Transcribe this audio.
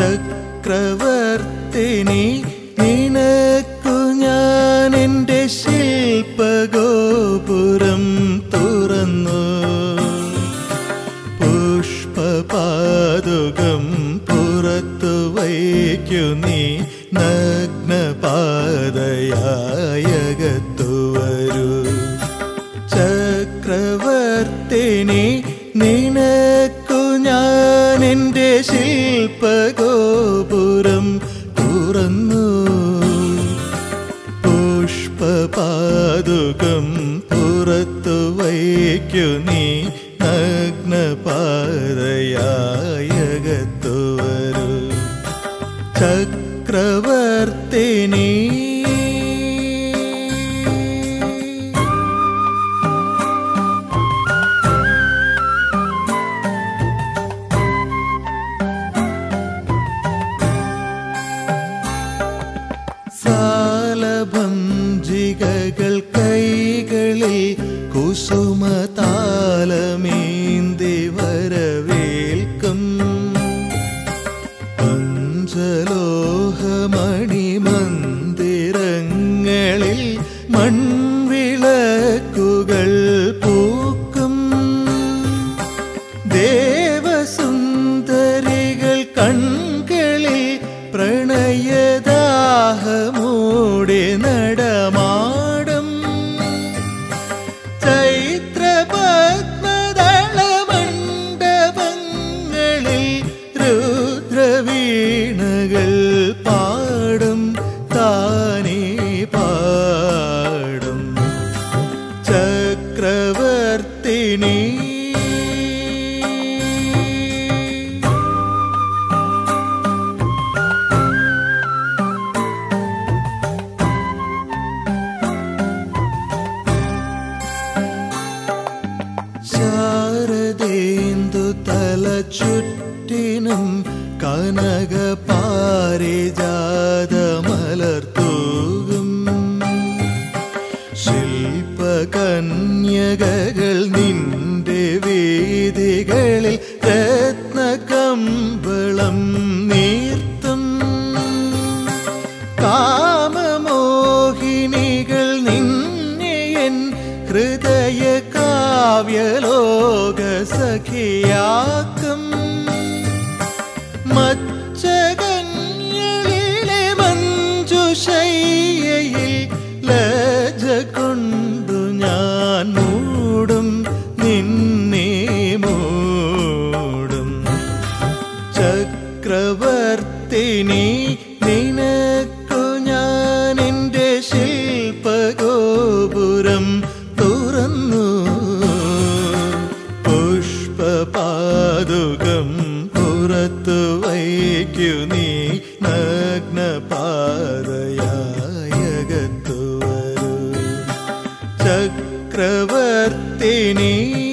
ചക്രവർത്തിനി നിനക്കു ഞാൻ എൻ്റെ ശില്പഗോപുരം തുറന്നു പുഷ്പപാതുകം പുറത്തു വയ്ക്കു നീ നഗ്നപാതയായകത്തു വരൂ ചക്രവർത്തിനി നിനക്കു ഞാൻ എൻ്റെ ശില്പഗോപുരം തുറന്നു പുഷ്പപാതുകം പുറത്തു വയ്ക്കു നീ നഗ്നപാതയായകത്തു വരൂ ചക്രവർത്തിനി സാലഭഞ്ജികകൾ കൈകളിൽ കുസുമതാലമേന്തി വരവേൽക്കും പഞ്ചലോഹമണി മന്ദിരങ്ങളിൽ മൺവിളക്കുകൾ പൂക്കും ദേവസുന്ദരികൾ കൺകളിൽ പ്രണയദാഹമൂടെ നടമാടും ചൈത്രപത്മദളമണ്ഡപങ്ങളിൽ രുദ്രവീണകൾ പാടും താനേ പാടും ചക്രവർത്തിനി ശാരദേന്ദു തല ചുറ്റിനും കനക പാരിജാതമലർത്തൂകും ശില്പകന്യകകൾ നിന്റെ വേദികളിൽ രത്നകമ്പളം നീർത്തും കാമമോഹിനികൾ നിന്നെയൻ ഹൃദയ കാവ്യലോക സഖിയാക്കും മച്ചകഞ്ഞളിലെ മഞ്ജുഷയ്യയിൽ ലജ കൊണ്ടു ഞാൻ മൂടും നിന്നെ മൂടും ചക്രവർത്തിനി നിനക്കു ഞാൻ എൻ്റെ ശില്പഗോപുരം തുറന്നു പുഷ്പപാതുകം പുറത്തു വയ്ക്കു നീ നഗ്നപാതയായകത്തു വരൂ ചക്രവർത്തിനി